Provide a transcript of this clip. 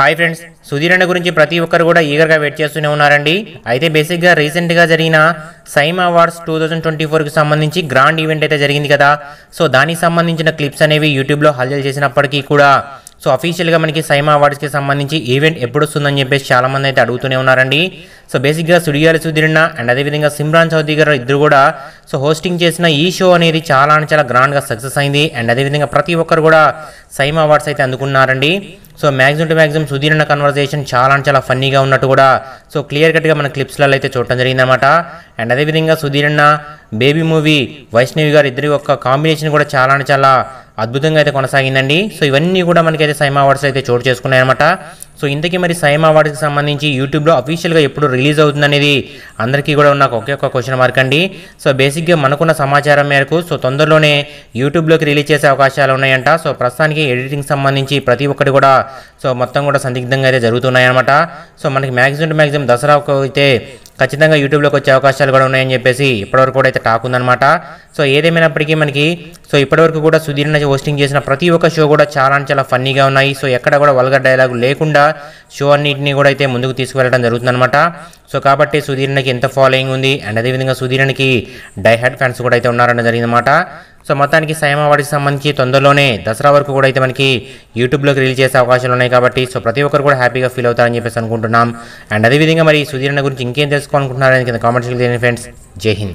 hi friends Sudheer అన్న గురించి ప్రతి ఒక్కరు కూడా ఈగర్గా వెయిట్ చేస్తూనే ఉన్నారండి అయితే బేసిక్గా రీసెంట్గా జరిగిన SIIMA awards two thousand twenty ఫోర్కి సంబంధించి గ్రాండ్ ఈవెంట్ అయితే జరిగింది కదా సో దానికి సంబంధించిన క్లిప్స్ అనేవి యూట్యూబ్లో హల్చల్ చేసినప్పటికీ కూడా సో అఫీషియల్గా మనకి సైమా అవార్డ్స్కి సంబంధించి ఈవెంట్ ఎప్పుడు వస్తుందని చెప్పేసి చాలామంది అయితే అడుగుతూనే ఉన్నారండి సో బేసిక్గా సుడియాలి సుధీరన్న అండ్ అదేవిధంగా సిమ్రాన్ చౌదరి గారు ఇద్దరు కూడా సో హోస్టింగ్ చేసిన ఈ షో అనేది చాలా అంటే చాలా గ్రాండ్గా సక్సెస్ అయింది అండ్ అదేవిధంగా ప్రతి ఒక్కరు కూడా సైమా అవార్డ్స్ అయితే అందుకున్నారండి సో మ్యాక్సిమం టు మ్యాక్సిమం సుధీరన్న కన్వర్జేషన్ చాలా అంటే చాలా ఫన్నీగా ఉన్నట్టు కూడా సో క్లియర్ కట్గా మన క్లిప్స్లలో అయితే చూడటం జరిగిందన్నమాట అండ్ అదేవిధంగా సుధీరన్న బేబీ మూవీ వైష్ణవి గారు ఇద్దరి యొక్క కాంబినేషన్ కూడా చాలా అంటే చాలా అద్భుతంగా అయితే కొనసాగిందండి సో ఇవన్నీ కూడా మనకైతే సైమా అవార్డ్స్ అయితే చోటు చేసుకున్నాయన్నమాట సో ఇంతకీ మరి సైమా అవార్డ్స్కి సంబంధించి యూట్యూబ్లో అఫీషియల్గా ఎప్పుడు రిలీజ్ అవుతుంది అనేది అందరికీ కూడా నాకు ఒకే ఒక క్వశ్చన్ మార్క్ అండి సో బేసిక్గా మనకున్న సమాచారం మేరకు సో తొందరలోనే యూట్యూబ్లోకి రిలీజ్ చేసే అవకాశాలు ఉన్నాయంట సో ప్రస్తుతానికి ఎడిటింగ్ సంబంధించి ప్రతి ఒక్కటి కూడా సో మొత్తం కూడా సందిగ్ధంగా అయితే జరుగుతున్నాయన్నమాట సో మనకి మ్యాక్సిమం టు మ్యాక్సిమం దసరాకు అయితే ఖచ్చితంగా యూట్యూబ్లోకి వచ్చే అవకాశాలు కూడా ఉన్నాయని చెప్పేసి ఇప్పటివరకు కూడా అయితే టాక్ ఉందన్నమాట సో ఏదేమైనప్పటికీ మనకి సో ఇప్పటివరకు కూడా సుధీర్ నుంచి హోస్టింగ్ చేసిన ప్రతి ఒక్క షో కూడా చాలా అంటే చాలా ఫన్నీగా ఉన్నాయి సో ఎక్కడ కూడా వల్గర్ డైలాగ్ లేకుండా షో అన్నింటినీ కూడా అయితే ముందుకు తీసుకువెళ్ళడం జరుగుతుందన్నమాట సో కాబట్టి సుధీర్నికి ఎంత ఫాలోయింగ్ ఉంది అండ్ అదేవిధంగా సుధీర్నికి డై హెడ్ ఫ్యాన్స్ కూడా అయితే ఉన్నారని జరిగిందన్నమాట సో మొత్తానికి సైమా వాడికి సంబంధించి తొందరలోనే దసరా వరకు కూడా అయితే మనకి యూట్యూబ్లోకి రిలీజ్ చేసే అవకాశాలు ఉన్నాయి కాబట్టి సో ప్రతి ఒక్కరు కూడా హ్యాపీగా ఫీల్ అవుతారని చెప్పేసి అనుకుంటున్నాం అండ్ అదేవిధంగా మరి సుధీరణ గురించి ఇంకేం తెలుసుకోవాలనుకుంటున్నారని కింద కామెంట్స్ తెలియని ఫ్రెండ్స్ జై హింద్